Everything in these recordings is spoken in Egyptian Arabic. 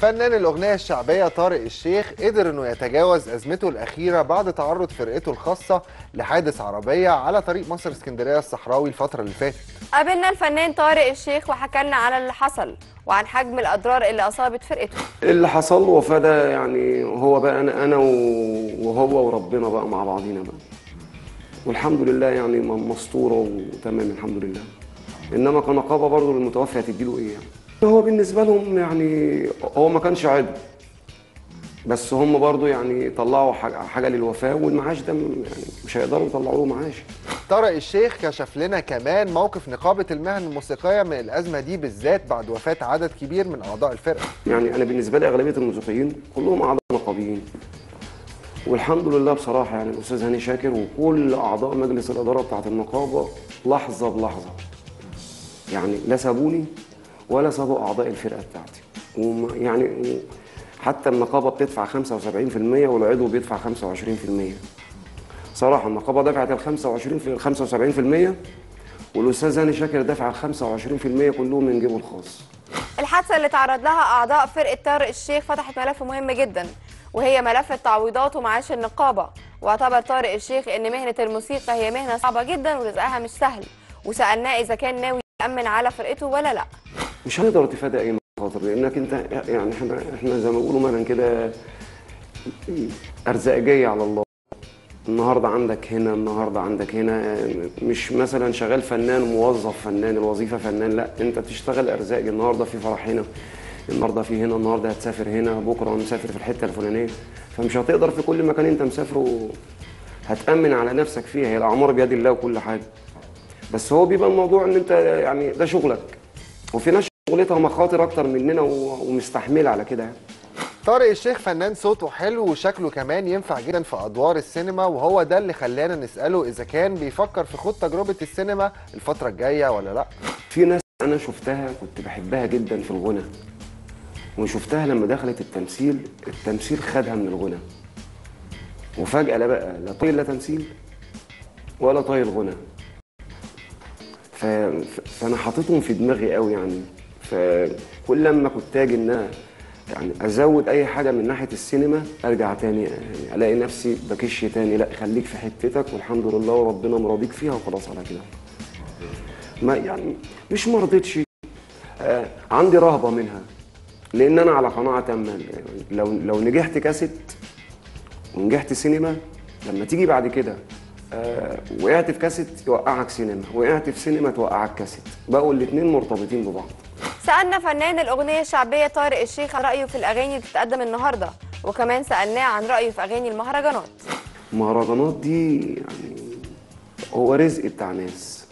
فنان الأغنية الشعبية طارق الشيخ قدر إنه يتجاوز أزمته الأخيرة بعد تعرض فرقته الخاصة لحادث عربية على طريق مصر اسكندرية الصحراوي الفترة اللي فاتت قابلنا الفنان طارق الشيخ وحكى لنا على اللي حصل وعن حجم الأضرار اللي أصابت فرقته اللي حصل له وفاه ده يعني هو بقى انا انا و- وهو وربنا بقى مع بعضينا بقى والحمد لله يعني م- مستوره وتمام الحمد لله انما كنقابه برضه للمتوفي هتديله ايه يعني هو بالنسبه لهم يعني هو ما كانش عضو بس هم برضه يعني طلعوا حاجه حاجة للوفاه والمعاش ده م- يعني مش هيقدروا يطلعوا له معاش طارق الشيخ كشف لنا كمان موقف نقابة المهن الموسيقية من الأزمة دي بالذات بعد وفاة عدد كبير من أعضاء الفرقة يعني انا بالنسبه لي اغلبيه الموسيقيين كلهم اعضاء نقابيين والحمد لله بصراحه يعني الاستاذ هاني شاكر وكل اعضاء مجلس الاداره بتاعه النقابه لحظه بلحظه يعني لا سابوني ولا سابوا اعضاء الفرقه بتاعتي وما يعني حتى النقابه بتدفع 75% والعضو بيدفع 25% صراحه النقابه دفعت ال 25 في ال 75% والاستاذ هاني شاكر دفع ال 25% كلهم من جيبه الخاص الحادثة اللي تعرض لها أعضاء فرقة طارق الشيخ فتحت ملف مهم جدا وهي ملف التعويضات ومعاش النقابة واعتبر طارق الشيخ إن مهنة الموسيقى هي مهنة صعبة جدا ورزقها مش سهل وسألناه إذا كان ناوي يأمن على فرقته ولا لأ مش هنقدر نتفادى اي مخاطر لانك انت يعني احنا احنا زي ما بيقولوا مثلا كده ارزاق جايه على الله النهارده عندك هنا النهارده عندك هنا مش مثلا شغال فنان موظف فنان الوظيفه فنان لا انت بتشتغل ارزاق النهارده في فرح هنا النهارده في هنا النهارده هتسافر هنا بكره مسافر في الحته الفلانيه فمش هتقدر في كل مكان انت مسافره هتامن على نفسك فيها هي الاعمار بيد الله وكل حاجه بس هو بيبقى الموضوع ان انت يعني ده شغلك وفي ناس شغلتها مخاطر اكتر مننا و- ومستحمله على كده يعني طارق الشيخ فنان صوته حلو وشكله كمان ينفع جدا في أدوار السينما وهو ده اللي خلانا نسأله إذا كان بيفكر في خوض تجربة السينما الفترة الجاية ولا لأ في ناس انا شفتها كنت بحبها جدا في الغنى وشفتها لما دخلت التمثيل التمثيل خدها من الغنى وفجأة لا بقى لا طايل لا تمثيل ولا طايل غنى ف... ف- فانا حاططهم في دماغي قوي يعني فكل لما كنت اجي ان انا يعني ازود اي حاجه من ناحيه السينما ارجع تاني يعني الاقي نفسي بكش تاني لا خليك في حتتك والحمد لله وربنا مرضيك فيها وخلاص على كده ما يعني مش مرضتش آه عندي رهبه منها لان انا على قناعه تامه لو لو نجحت كاسيت ونجحت سينما لما تيجي بعد كده آه وقعت في كاسيت يوقعك سينما وقعت في سينما توقعك كاسيت بقوا الاثنين مرتبطين ببعض سألنا فنان الأغنية الشعبية طارق الشيخ عن رأيه في الأغاني اللي بتتقدم النهاردة وكمان سألناه عن رأيه في أغاني المهرجانات المهرجانات دي يعني هو رزق بتاع ناس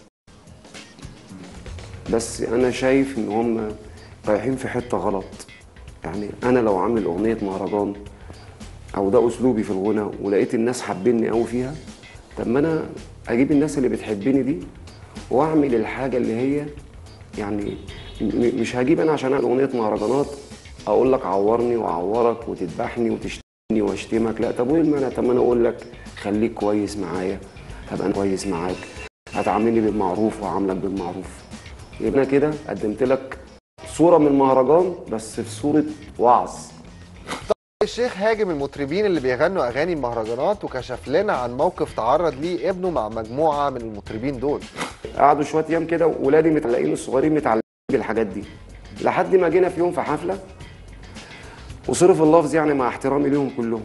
بس انا شايف ان هم رايحين في حته غلط يعني انا لو عامل اغنيه مهرجان او ده اسلوبي في الغنى ولقيت الناس حابيني قوي فيها طب ما انا اجيب الناس اللي بتحبني دي واعمل الحاجه اللي هي يعني م- مش هجيب انا عشان اعمل اغنيه مهرجانات اقول لك عورني واعورك وتذبحني وتشتمني واشتمك لا طب وايه المانع طب ما انا اقول لك خليك كويس معايا هبقى انا كويس معاك هتعاملني بالمعروف وهعاملك بالمعروف يبقى انا كده قدمت لك صوره من المهرجان بس في صوره وعظ الشيخ هاجم المطربين اللي بيغنوا اغاني المهرجانات وكشف لنا عن موقف تعرض ليه ابنه مع مجموعه من المطربين دول قعدوا شويه ايام كده ولادي متعلقين الصغيرين متعلقين بالحاجات دي لحد ما جينا في يوم في حفله وصرف اللفظ يعني مع احترامي ليهم كلهم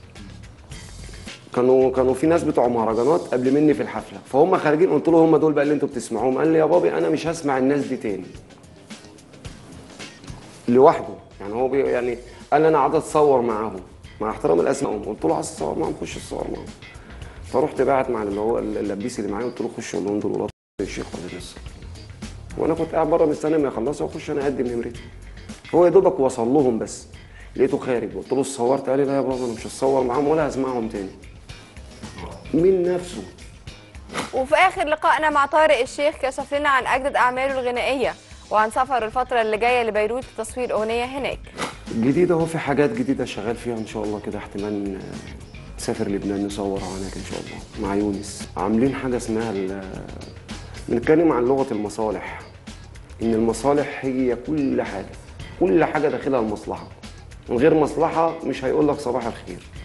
كانوا كانوا في ناس بتوع مهرجانات قبل مني في الحفله فهم خارجين قلت له هم دول بقى اللي انتوا بتسمعوهم قال لي يا بابي انا مش هسمع الناس دي تاني لوحده يعني هو بي يعني قال لي انا قعدت اتصور معاهم مع احترام الاسمائهم قلت له عايز تصور معاهم خش تصور معاهم فرحت باعت مع اللي هو اللبيس اللي معايا قلت له خش قول لهم دول ولاد الشيخ ولا لسه وانا كنت قاعد بره مستني ما يخلصوا واخش انا اقدم نمرتي هو يا دوبك وصل لهم بس لقيته خارج قلت له اتصورت قال لي لا يا بابا انا مش هتصور معاهم ولا هسمعهم تاني من نفسه وفي آخر لقائنا مع طارق الشيخ كشف لنا عن أجدد أعماله الغنائية وعن سفر الفترة اللي جاية لبيروت لتصوير أغنية هناك جديدة هو في حاجات جديدة شغال فيها إن شاء الله كده احتمال آه، نسافر لبنان نصورها هناك إن شاء الله مع يونس عاملين حاجة اسمها ال- بنتكلم عن لغة المصالح إن المصالح هي كل حاجة كل حاجة داخلها المصلحة من غير مصلحة مش هيقول لك صباح الخير